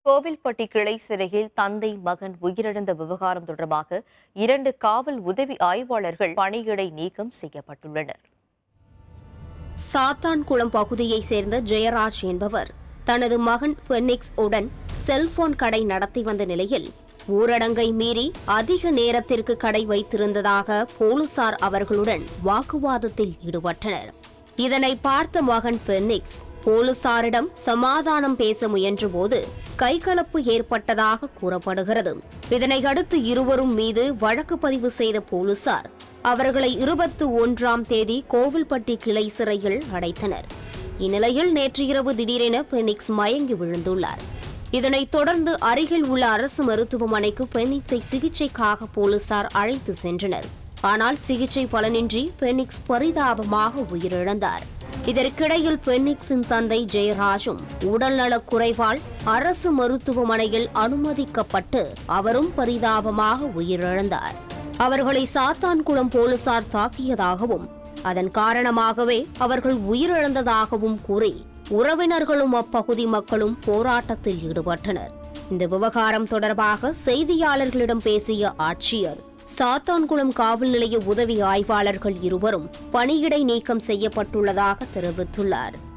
கோவில்பட்டி கிளை சிறையில் தந்தை மகன் உயிரிழந்த விவகாரம் தொடர்பாக இரண்டு காவல் உதவி ஆய்வாளர்கள் பணியிடை நீக்கம் செய்யப்பட்டுள்ளனர் சாத்தான்குளம் பகுதியைச் சேர்ந்த ஜெயராஜ் என்பவர் தனது மகன் பென்னிக்ஸ் உடன் செல்போன் கடை நடத்தி வந்த நிலையில் ஊரடங்கை மீறி அதிக நேரத்திற்கு கடை வைத்திருந்ததாக போலீசார் அவர்களுடன் வாக்குவாதத்தில் ஈடுபட்டனர் இதனை பார்த்த மகன் பென்னிக்ஸ் போலீசாரிடம் சமாதானம் பேச முயன்றபோது கைகலப்பு ஏற்பட்டதாக கூறப்படுகிறது இதனை அடுத்து இருவரும் மீது வழக்கு பதிவு செய்த போலீசார் அவர்களை இருபத்தி ஒன்றாம் தேதி கோவில்பட்டி கிளை சிறையில் அடைத்தனர் இந்நிலையில் நேற்று இரவு திடீரென பெனிக்ஸ் மயங்கி விழுந்துள்ளார் இதனைத் தொடர்ந்து அருகில் உள்ள அரசு மருத்துவமனைக்கு பெனிக்ஸை சிகிச்சைக்காக போலீசார் அழைத்து சென்றனர் ஆனால் சிகிச்சை பலனின்றி பெனிக்ஸ் பரிதாபமாக உயிரிழந்தார் இதற்கிடையில் பென்னிக்ஸின் தந்தை ஜெயராஜும் உடல்நலக் குறைவால் அரசு மருத்துவமனையில் அனுமதிக்கப்பட்டு அவரும் பரிதாபமாக உயிரிழந்தார் அவர்களை சாத்தான்குளம் போலீசார் தாக்கியதாகவும் அதன் காரணமாகவே அவர்கள் உயிரிழந்ததாகவும் கூறி உறவினர்களும் அப்பகுதி மக்களும் போராட்டத்தில் ஈடுபட்டனர் இந்த விவகாரம் தொடர்பாக செய்தியாளர்களிடம் பேசிய ஆட்சியர் சாத்தான்குளம் காவல் நிலைய உதவி ஆய்வாளர்கள் இருவரும் பணியிடை நீக்கம் செய்யப்பட்டுள்ளதாக தெரிவித்துள்ளார்